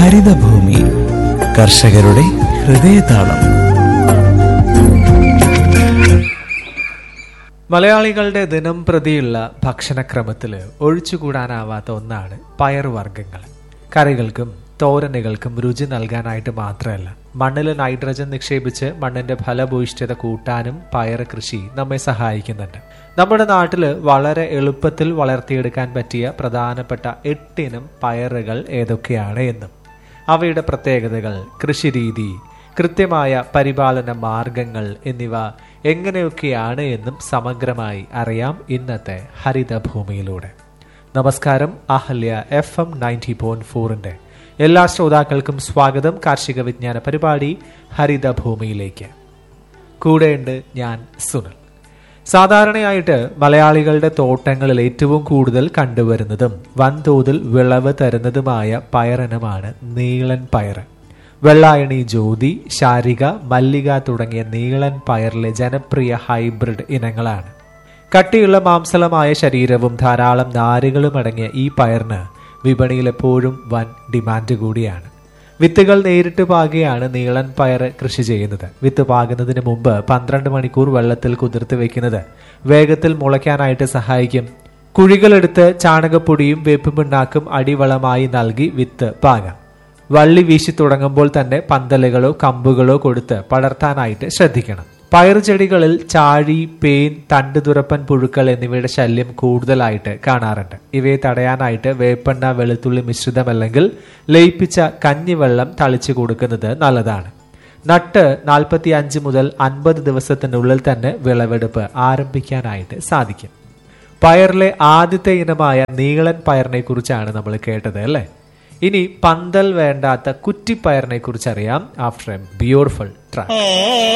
ഹരിതഭൂമി കർഷകരുടെ ഹൃദയതാളം മലയാളികളുടെ ദിനം പ്രതിയുള്ള ഭക്ഷണക്രമത്തിൽ ഒഴിച്ചുകൂടാനാവാത്ത ഒന്നാണ് പയറുവർഗ്ഗങ്ങൾ കറികൾക്കും തോരനുകൾക്കും രുചി നൽകാനായിട്ട് മാത്രമല്ല മണ്ണിൽ നൈട്രജൻ നിക്ഷേപിച്ച് മണ്ണിന്റെ ഫലഭൂയിഷ്ഠത കൂട്ടാനും പയർ കൃഷി നമ്മെ സഹായിക്കുന്നുണ്ട് നമ്മുടെ നാട്ടിൽ വളരെ എളുപ്പത്തിൽ വളർത്തിയെടുക്കാൻ പറ്റിയ പ്രധാനപ്പെട്ട എട്ടിനം പയറുകൾ ഏതൊക്കെയാണ് എന്നും അവയുടെ പ്രത്യേകതകൾ കൃഷിരീതി കൃത്യമായ പരിപാലന മാർഗങ്ങൾ എന്നിവ എങ്ങനെയൊക്കെയാണ് എന്നും സമഗ്രമായി അറിയാം ഇന്നത്തെ ഹരിതഭൂമിയിലൂടെ നമസ്കാരം Ahalya F M ninety point ഫോറിന്റെ എല്ലാ ശ്രോതാക്കൾക്കും സ്വാഗതം കാർഷിക വിജ്ഞാന പരിപാടി ഹരിതഭൂമിയിലേക്ക് കൂടെയുണ്ട് ഞാൻ സുനിൽ സാധാരണയായിട്ട് മലയാളികളുടെ തോട്ടങ്ങളിൽ ഏറ്റവും കൂടുതൽ കണ്ടുവരുന്നതും വൻതോതിൽ വിളവ് തരുന്നതുമായ പയറിനമാണ് നീളൻ പയർ വെള്ളായണി ജ്യോതി ശാരിക മല്ലിക തുടങ്ങിയ നീളൻ പയറിലെ ജനപ്രിയ ഹൈബ്രിഡ് ഇനങ്ങളാണ് കട്ടിയുള്ള മാംസളമായ ശരീരവും ധാരാളം നാരുകളും അടങ്ങിയ ഈ പയറിന് വിപണിയിൽ എപ്പോഴും വൻ ഡിമാൻഡ് കൂടിയാണ് വിത്തുകൾ നേരിട്ട് പാകിയാണ് നീളൻ പയർ കൃഷി ചെയ്യുന്നത് വിത്ത് പാകുന്നതിന് മുമ്പ് പന്ത്രണ്ട് മണിക്കൂർ വെള്ളത്തിൽ കുതിർത്ത് വെക്കുന്നത് വേഗത്തിൽ മുളയ്ക്കാനായിട്ട് സഹായിക്കും കുഴികളെടുത്ത് ചാണകപ്പൊടിയും വേപ്പും പിണ്ണാക്കും അടിവളമായി നൽകി വിത്ത് പാകാം വള്ളി വീശി തുടങ്ങുമ്പോൾ തന്നെ പന്തലുകളോ കമ്പുകളോ കൊടുത്ത് പടർത്താനായിട്ട് ശ്രദ്ധിക്കണം പയറുചെടികളിൽ ചാഴി പേൻ തണ്ടുതുറപ്പൻ പുഴുക്കൾ എന്നിവയുടെ ശല്യം കൂടുതലായിട്ട് കാണാറുണ്ട് ഇവയെ തടയാനായിട്ട് വേപ്പെണ്ണ വെളുത്തുള്ളി മിശ്രിതമല്ലെങ്കിൽ ലയിപ്പിച്ച കഞ്ഞിവെള്ളം തളിച്ചു കൊടുക്കുന്നത് നല്ലതാണ് നട്ട് നാൽപ്പത്തി അഞ്ച് മുതൽ അൻപത് ദിവസത്തിനുള്ളിൽ തന്നെ വിളവെടുപ്പ് ആരംഭിക്കാനായിട്ട് സാധിക്കും പയറിലെ ആദ്യത്തെ ഇനമായ നീളൻ പയറിനെ കുറിച്ചാണ് നമ്മൾ കേട്ടത് അല്ലേ ഇനി പന്തൽ വേണ്ടാത്ത കുറ്റിപ്പയറിനെ കുറിച്ച് അറിയാം ആഫ്റ്റർ എ ബ്യൂട്ടിഫുൾ ട്രാക്ക്